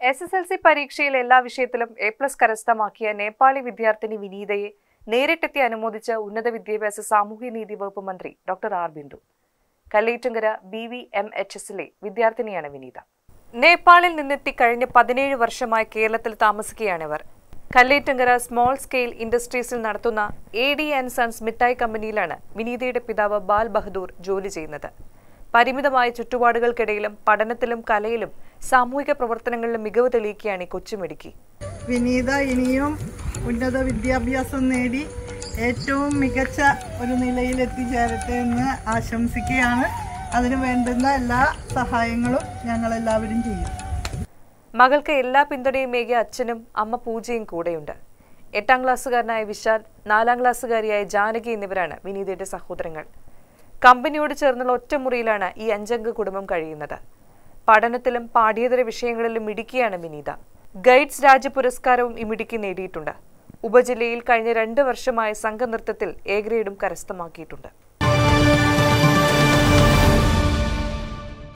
S S L C പരീക്ഷയിൽ എല്ലാ വിഷയത്തിലും എ പ്ലസ് കരസ്ഥമാക്കിയ നേപ്പാളി വിദ്യാർത്ഥിനി വിനീതയെ നേരിട്ടെത്തി അനുമോദിച്ച ഉന്നത വിദ്യാഭ്യാസ സാമൂഹ്യനീതി വകുപ്പ് മന്ത്രി doctor R Bindu Kallettumkara B V M H എസിലെ വിദ്യാർത്ഥിനിയാണ് വിനീത നേപ്പാളിൽ നിന്നെത്തി കഴിഞ്ഞ പതിനേഴ് വർഷമായി കേരളത്തിൽ താമസിക്കുകയാണിവർ കല്ലേറ്റുങ്കര സ്മോൾ സ്കെയിൽ ഇൻഡസ്ട്രീസിൽ നടത്തുന്ന എ ഡി ആൻഡ് സൺസ് മിഠായി കമ്പനിയിലാണ് വിനീതയുടെ പിതാവ് ബാൽ ബഹദൂർ ജോലി ചെയ്യുന്നത് പരിമിതമായ ചുറ്റുപാടുകൾക്കിടയിലും പഠനത്തിലും കലയിലും സാമൂഹിക പ്രവർത്തനങ്ങളിലും മികവ് തെളിയിക്കുകയാണ് ഈ കൊച്ചുമിടുക്കി വിനീത ഇനിയും ഉന്നത വിദ്യാഭ്യാസം നേടി ഏറ്റവും മികച്ച ഒരു നിലയിൽ എത്തിച്ചേരട്ടെ എന്ന് ആശംസിക്കുകയാണ് അതിന് വേണ്ടുന്ന എല്ലാ സഹായങ്ങളും ഞങ്ങളെല്ലാവരും ചെയ്യും മകൾക്ക് എല്ലാ പിന്തുണയും ഏകിയ അച്ഛനും അമ്മ പൂജയും കൂടെയുണ്ട് എട്ടാം ക്ലാസ്സുകാരനായ വിശാൽ നാലാം ക്ലാസ്സുകാരിയായ ജാനകി എന്നിവരാണ് വിനീതയുടെ സഹോദരങ്ങൾ കമ്പനിയോട് ചേർന്നുള്ള ഒറ്റമുറിയിലാണ് ഈ അഞ്ചംഗ കുടുംബം കഴിയുന്നത് പഠനത്തിലും പാഠ്യേതര വിഷയങ്ങളിലും മിടുക്കിയാണ് വിനീത ഗൈഡ്സ് രാജ്യ പുരസ്കാരവും ഈ മിടുക്കി നേടിയിട്ടുണ്ട് ഉപജില്ലയിൽ കഴിഞ്ഞ രണ്ട് വർഷമായി സംഘനൃത്തത്തിൽ എ ഗ്രേഡും കരസ്ഥമാക്കിയിട്ടുണ്ട്